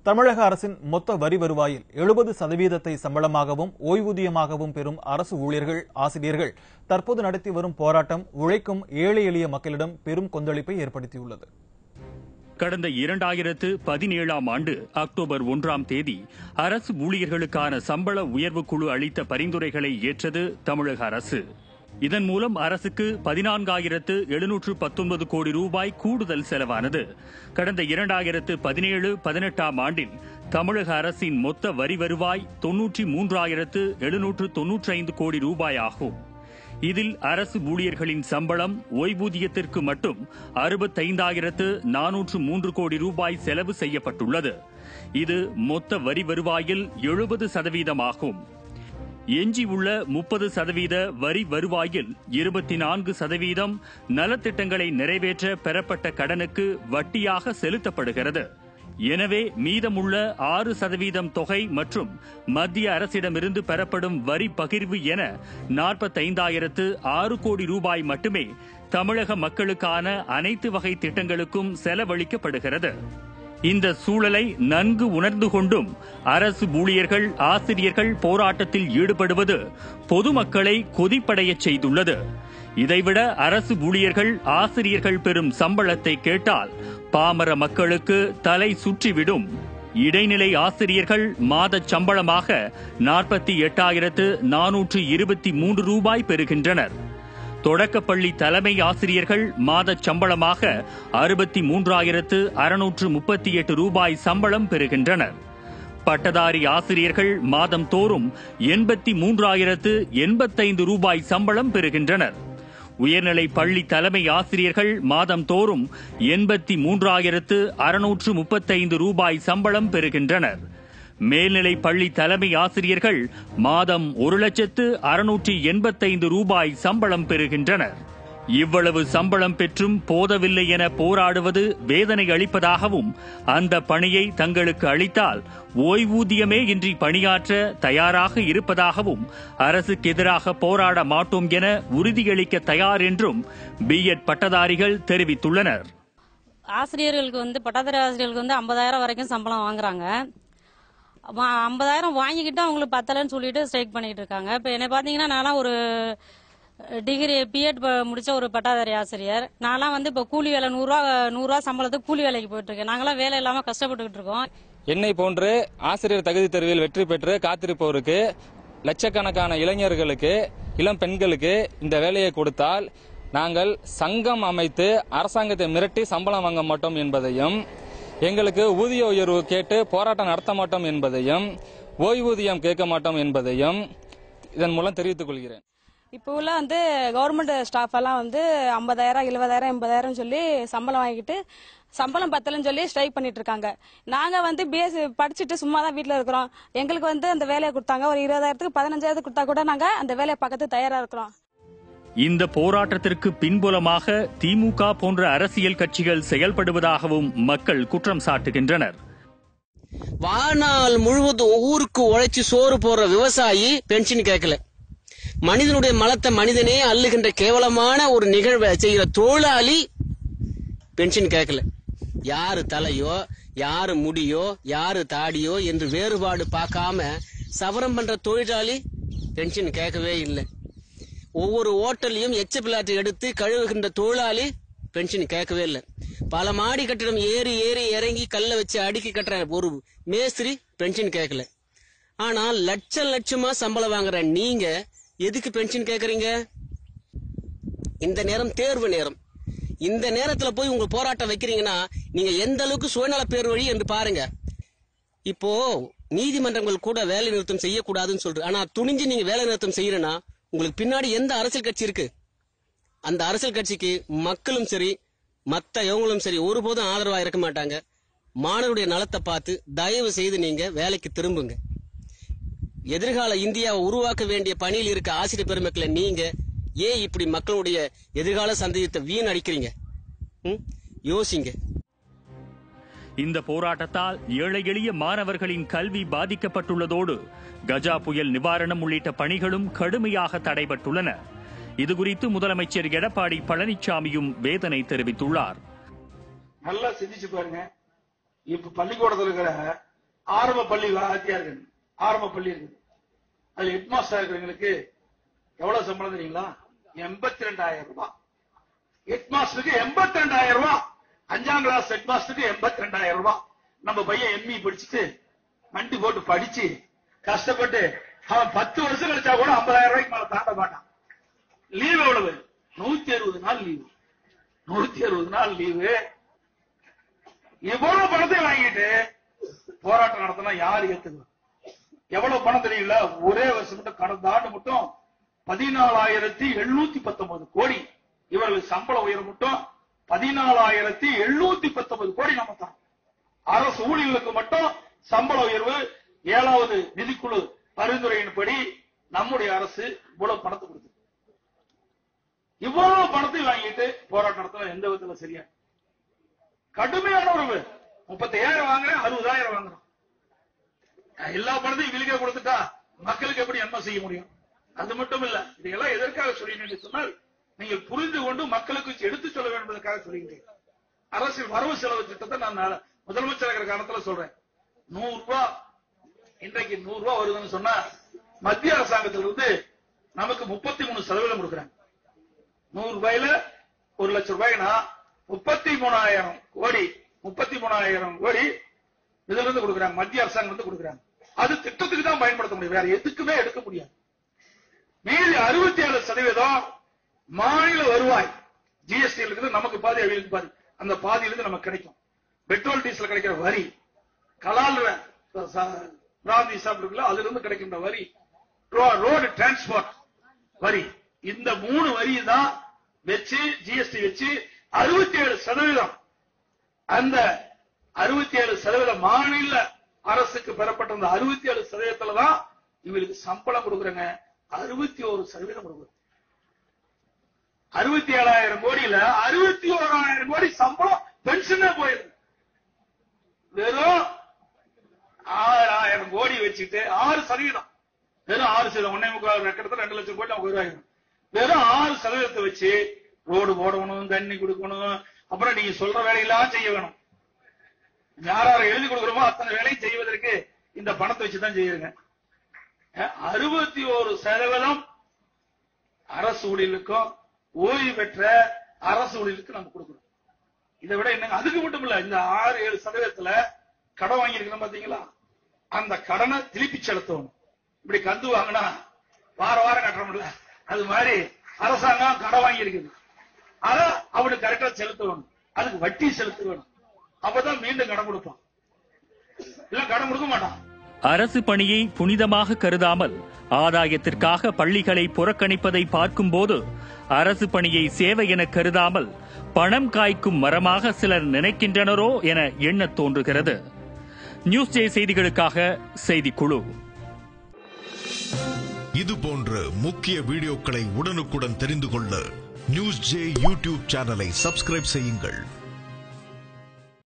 தமிழக அரசின் மொத்த வரி வருவாயில் எழுபது சதவீதத்தை சம்பளமாகவும் ஓய்வூதியமாகவும் பெறும் அரசு ஊழியர்கள் ஆசிரியர்கள் தற்போது நடத்தி வரும் போராட்டம் உழைக்கும் ஏழை எளிய மக்களிடம் பெரும் கொந்தளிப்பை ஏற்படுத்தியுள்ளது கடந்த இரண்டாயிரத்து பதினேழாம் ஆண்டு அக்டோபர் ஒன்றாம் தேதி அரசு ஊழியர்களுக்கான சம்பள உயர்வு குழு அளித்த பரிந்துரைகளை ஏற்றது தமிழக அரசு இதன் மூலம் அரசுக்கு பதினான்காயிரத்து எழுநூற்று பத்தொன்பது கோடி ரூபாய் கூடுதல் செலவானது கடந்த இரண்டாயிரத்து பதினேழு பதினெட்டாம் ஆண்டில் தமிழக அரசின் மொத்த வரி வருவாய் தொன்னூற்றி மூன்றாயிரத்து எழுநூற்று தொன்னூற்றி ஐந்து கோடி ரூபாய் ஆகும் இதில் அரசு ஊழியர்களின் சம்பளம் ஓய்வூதியத்திற்கு மட்டும் அறுபத்தைந்தாயிரத்து நானூற்று மூன்று கோடி ரூபாய் செலவு செய்யப்பட்டுள்ளது இது மொத்த வரி வருவாயில் எழுபது சதவீதமாகும் எஞ்சியுள்ள முப்பது சதவீத வரி வருவாயில் இருபத்தி நான்கு சதவீதம் நலத்திட்டங்களை நிறைவேற்ற பெறப்பட்ட கடனுக்கு வட்டியாக செலுத்தப்படுகிறது எனவே மீதமுள்ள ஆறு சதவீதம் தொகை மற்றும் மத்திய அரசிடமிருந்து பெறப்படும் வரி பகிர்வு என நாற்பத்தைந்தாயிரத்து ஆறு கோடி ரூபாய் மட்டுமே தமிழக மக்களுக்கான அனைத்து வகை திட்டங்களுக்கும் செலவழிக்கப்படுகிறது இந்த சூழலை நன்கு உணர்ந்து கொண்டும் அரசு ஊழியர்கள் ஆசிரியர்கள் போராட்டத்தில் ஈடுபடுவது பொதுமக்களை கொதிப்படையச் செய்துள்ளது இதைவிட அரசு ஊழியர்கள் ஆசிரியர்கள் பெறும் சம்பளத்தை கேட்டால் பாமர மக்களுக்கு தலை சுற்றிவிடும் இடைநிலை ஆசிரியர்கள் மாத சம்பளமாக நாற்பத்தி எட்டாயிரத்து நானூற்று இருபத்தி மூன்று ரூபாய் பெறுகின்றனர் தொடக்கப்பள்ளி தலைமை ஆசிரியர்கள் மாத சம்பளமாக அறுபத்தி மூன்றாயிரத்து அறுநூற்று முப்பத்தி எட்டு ரூபாய் சம்பளம் பெறுகின்றனர் பட்டதாரி ஆசிரியர்கள் மாதம் தோறும் எண்பத்தி மூன்றாயிரத்து எண்பத்தைந்து ரூபாய் சம்பளம் பெறுகின்றனர் உயர்நிலை பள்ளி தலைமை ஆசிரியர்கள் மாதம் தோறும் எண்பத்தி மூன்றாயிரத்து அறுநூற்று முப்பத்தைந்து ரூபாய் சம்பளம் பெறுகின்றனர் மேல்நிலை பள்ளி தலைமை ஆசிரியர்கள் மாதம் ஒரு லட்சத்து அறுநூற்றி எண்பத்தைந்து ரூபாய் சம்பளம் பெறுகின்றனர் இவ்வளவு சம்பளம் பெற்றும் போதவில்லை என போராடுவது வேதனை அளிப்பதாகவும் அந்த பணியை தங்களுக்கு அளித்தால் ஓய்வூதியமே இன்றி பணியாற்ற தயாராக இருப்பதாகவும் அரசுக்கு எதிராக போராட மாட்டோம் என உறுதியளிக்க தயார் என்றும் பிஎட் பட்டதாரிகள் தெரிவித்துள்ளனர் ஆசிரியர்களுக்கு வந்து பட்டதாரி ஆசிரியர்களுக்கு வந்து ஐம்பதாயிரம் வரைக்கும் சம்பளம் வாங்குறாங்க ஐம்பதாயிரம் வாங்கிக்கிட்டு அவங்களுக்கு பத்தலைன்னு சொல்லிட்டு ஸ்ட்ரைக் பண்ணிட்டு இருக்காங்க இப்போ என்னை பார்த்தீங்கன்னா நான்லாம் ஒரு டிகிரி பிஎட் முடிச்ச ஒரு பட்டாதாரி ஆசிரியர் நான்லாம் வந்து இப்போ கூலி வேலை நூறுரூவா நூறுரூவா சம்பளத்துக்கு கூலி வேலைக்கு போயிட்டு இருக்கேன் நாங்களாம் வேலை இல்லாமல் கஷ்டப்பட்டுக்கிட்டு இருக்கோம் என்னை போன்று ஆசிரியர் தகுதி தேர்வில் வெற்றி பெற்று காத்திருப்பவருக்கு லட்சக்கணக்கான இளைஞர்களுக்கு இளம் பெண்களுக்கு இந்த வேலையை கொடுத்தால் நாங்கள் சங்கம் அமைத்து அரசாங்கத்தை மிரட்டி சம்பளம் வாங்க மாட்டோம் என்பதையும் எங்களுக்கு ஊதிய உயர்வு கேட்டு போராட்டம் நடத்த மாட்டோம் என்பதையும் ஓய்வூதியம் கேட்க மாட்டோம் என்பதையும் இதன் மூலம் தெரிவித்துக் கொள்கிறேன் இப்போ உள்ள வந்து கவர்மெண்ட் ஸ்டாஃப் எல்லாம் வந்து ஐம்பதாயிரம் எழுபதாயிரம் எண்பதாயிரம் சொல்லி சம்பளம் வாங்கிட்டு சம்பளம் பத்தலன்னு சொல்லி ஸ்ட்ரைக் பண்ணிட்டு இருக்காங்க நாங்க வந்து பிஎஸ் படிச்சுட்டு சும்மா தான் வீட்டுல இருக்கிறோம் எங்களுக்கு வந்து அந்த வேலையை கொடுத்தாங்க ஒரு இருபதாயிரத்துக்கு பதினஞ்சாயிரத்துக்கு கொடுத்தா கூட நாங்க அந்த வேலையை பார்க்கறதுக்கு தயாரா இருக்கிறோம் இந்த போராட்டத்திற்கு பின்புலமாக திமுக போன்ற அரசியல் கட்சிகள் செயல்படுவதாகவும் மக்கள் குற்றம் சாட்டுகின்றனர் வாழ்நாள் முழுவதும் ஊருக்கு உழைச்சு சோறு போடுற விவசாயி பென்ஷன் கேட்கல மனிதனுடைய மலத்தை மனிதனே அள்ளுகின்ற கேவலமான ஒரு நிகழ்வை செய்கிற தொழிலாளி பென்ஷன் கேட்கல யாரு தலையோ யாரு முடியோ யாரு தாடியோ என்று வேறுபாடு பார்க்காம சவரம் பண்ற தொழிலாளி பென்ஷன் கேட்கவே இல்லை ஒவ்வொரு ஓட்டலையும் எச்ச பிளாட்டை எடுத்து கழுவுகின்ற தொழிலாளி பென்ஷன் கேட்கவே இல்லை பல மாடி கட்டிடம் ஏறி ஏறி இறங்கி கல்ல வச்சு அடுக்கி கட்டுற ஒரு மேஸ்திரி பென்ஷன் கேட்கல ஆனா லட்சம் லட்சமா சம்பளம் வாங்குற நீங்க எதுக்கு பென்ஷன் கேக்குறீங்க இந்த நேரம் தேர்வு நேரம் இந்த நேரத்துல போய் உங்க போராட்டம் வைக்கிறீங்கன்னா நீங்க எந்த அளவுக்கு சுயநல பேர் வழி என்று பாருங்க இப்போ நீதிமன்றங்கள் கூட வேலை நிறுத்தம் செய்யக்கூடாதுன்னு சொல்றது ஆனா துணிஞ்சு நீங்க வேலை நிறுத்தம் செய்யறனா உங்களுக்கு பின்னாடி எந்த அரசியல் கட்சி இருக்கு அந்த அரசியல் கட்சிக்கு மக்களும் சரி மத்த இவங்களும் சரி ஒருபோதும் ஆதரவா இருக்க மாட்டாங்க மாணவருடைய நலத்தை பார்த்து தயவு செய்து நீங்க வேலைக்கு திரும்புங்க எதிர்கால இந்தியாவை உருவாக்க வேண்டிய பணியில் இருக்க ஆசிரியர் பெருமக்களை நீங்க ஏன் இப்படி மக்களுடைய எதிர்கால சந்தேகத்தை வீண் அடிக்கிறீங்க ம்? யோசிங்க இந்த போராட்டத்தால் ஏழை எளிய மாணவர்களின் கல்வி பாதிக்கப்பட்டுள்ளதோடு கஜா புயல் நிவாரணம் உள்ளிட்ட பணிகளும் கடுமையாக தடைபட்டுள்ளன இதுகுறித்து முதலமைச்சர் எடப்பாடி பழனிசாமியும் வேதனை தெரிவித்துள்ளார் நல்லா சிந்திச்சு பாருங்க இப்ப பள்ளிக்கூடத்துல இருக்கிற ஆரம்ப பள்ளி வாத்தியார்கள் ஆரம்ப பள்ளி இருக்குது அதுல ஹெட் மாஸ்டர் இருக்கிறவங்களுக்கு எவ்வளவு சம்பளம் தெரியுங்களா எண்பத்தி ரெண்டாயிரம் ரூபாய் ஹெட் மாஸ்டருக்கு எண்பத்தி ரெண்டாயிரம் ரூபாய் அஞ்சாம் கிளாஸ் ஹெட் மாஸ்டருக்கு எண்பத்தி ரெண்டாயிரம் ரூபாய் நம்ம பையன் எம்இ படிச்சுட்டு மண்டி போட்டு படிச்சு கஷ்டப்பட்டு அவன் பத்து வருஷம் கழிச்சா கூட ஐம்பதாயிரம் ரூபாய்க்கு மேல தாண்ட மாட்டான் லீவ் எவ்வளவு நூத்தி அறுபது நாள் லீவு நூத்தி அறுபது நாள் லீவு இவ்வளவு பணத்தை வாங்கிட்டு போராட்டம் நடத்தினா யார் ஏத்துக்குவா எவ்வளவு பணம் தெரியல ஒரே வருஷம் மட்டும் கடந்த ஆண்டு மட்டும் பதினாலாயிரத்தி எழுநூத்தி பத்தொன்பது கோடி இவர்களுக்கு சம்பள உயர்வு மட்டும் பதினாலாயிரத்தி எழுநூத்தி பத்தொன்பது கோடி நம்ம தான் அரசு ஊழியர்களுக்கு மட்டும் சம்பள உயர்வு ஏழாவது நிதிக்குழு பரிந்துரையின்படி நம்முடைய அரசு இவ்வளவு பணத்தை கொடுத்து இவ்வளவு பணத்தை வாங்கிட்டு போராட்டம் நடத்தினா எந்த விதத்துல சரியா கடுமையான உறவு முப்பத்தாயிரம் வாங்குறேன் அறுபதாயிரம் வாங்குறோம் எல்லா பணத்தையும் விலிக்க கொடுத்துட்டா மக்களுக்கு எப்படி நன்மை செய்ய முடியும் அது மட்டும் இல்ல இதையெல்லாம் எதற்காக சொல்லினேன் என்று சொன்னால் நீங்கள் புரிந்து கொண்டு மக்களுக்கு எடுத்து சொல்ல வேண்டும் என்பதற்காக சொல்லுகிறேன் அரசியல் வரவு செலவு திட்டத்தை நான் நாள- முதலமைச்சர் இருக்கிற காலத்துல சொல்றேன் நூறு ரூபாய் இன்றைக்கு நூறு ரூபாய் வருதுன்னு சொன்னா மத்திய அரசாங்கத்திலிருந்து நமக்கு முப்பத்தி மூணு சதவீதம் கொடுக்குறாங்க நூறு ரூபாயில ஒரு லட்சம் ரூபாய்னா முப்பத்தி மூணாயிரம் கோடி முப்பத்தி மூணாயிரம் கோடி இதுல இருந்து கொடுக்குறாங்க மத்திய அரசாங்கம் வந்து கொடுக்குறாங்க அது திட்டத்துக்கு தான் பயன்படுத்த முடியும் வேற எதுக்குமே எடுக்க முடியாது மீதி அறுபத்தி ஏழு சதவீதம் மாநில வருவாய் ஜிஎஸ்டி இருக்குது நமக்கு பாதி அவங்களுக்கு பாதி அந்த பாதியிலிருந்து நமக்கு கிடைக்கும் பெட்ரோல் டீசல் கிடைக்கிற வரி கலால் ர- ச- பிராந்தி சாப்பிடுங்களோ அதுல இருந்து கிடைக்கின்ற வரி ரோடு டிரான்ஸ்போர்ட் வரி இந்த மூணு வரி தான் வச்சு ஜிஎஸ்டி வச்சு அறுபத்தி ஏழு சதவீதம் அந்த அறுபத்தி ஏழு சதவீதம் மாநில அரசுக்கு பெறப்பட்ட அந்த அறுபத்தி ஏழு சதவீதத்துல தான் இவருக்கு சம்பளம் கொடுக்குறாங்க அறுபத்தி ஒரு சதவீதம் கொடுக்குறோம் அறுபத்தி ஏழாயிரம் கோடியில அறுபத்தி ஓராயிரம் கோடி சம்பளம் பென்ஷனே போயிருது வெறும் ஆறாயிரம் கோடி வச்சுட்டு ஆறு சதவீதம் வெறும் ஆறு சதவீதம் ஒன்னே முக்கால் கிட்டத்தட்ட ரெண்டு லட்சம் கோடி நமக்கு வருவாங்க வெறும் ஆறு சதவீதத்தை வச்சு ரோடு போடணும் தண்ணி கொடுக்கணும் அப்புறம் நீங்க சொல்ற வேலையெல்லாம் செய்ய வேணும் யார் யார் எழுதி கொடுக்குறோமோ அத்தனை வேலையும் செய்வதற்கு இந்த பணத்தை வச்சு தான் செய்யுங்க அறுபத்தி ஒரு சதவீதம் அரசு ஊழியர்களுக்கும் ஓய்வு பெற்ற அரசு ஊழியர்களுக்கு நம்ம கொடுக்கிறோம் இதை விட என்னங்க அதுக்கு மட்டும் இல்ல இந்த ஆறு ஏழு சதவீதத்துல கடன் வாங்கியிருக்கிறோம் பாத்தீங்களா அந்த கடனை திருப்பி செலுத்தணும் இப்படி கந்து வாங்கினா வார வாரம் கட்டுறோம்ல அது மாதிரி அரசாங்கம் கடன் வாங்கி இருக்குது அத அவனுக்கு கரெக்டா செலுத்தணும் அதுக்கு வட்டி செலுத்த வேணும் அப்பதான் மீண்டும் கடன் கொடுப்பான் இல்ல கடன் கொடுக்க மாட்டான் அரசு பணியை புனிதமாக கருதாமல் ஆதாயத்திற்காக பள்ளிகளை புறக்கணிப்பதை பார்க்கும்போது அரசு பணியை சேவை என கருதாமல் பணம் காய்க்கும் மரமாக சிலர் நினைக்கின்றனரோ என எண்ணத் தோன்றுகிறது நியூஸ் ஜே செய்திகளுக்காக செய்திக்குழு இது போன்ற முக்கிய வீடியோக்களை உடனுக்குடன் தெரிந்து கொள்ள நியூஸ் ஜே யூடியூப் சேனலை சப்ஸ்கிரைப் செய்யுங்கள்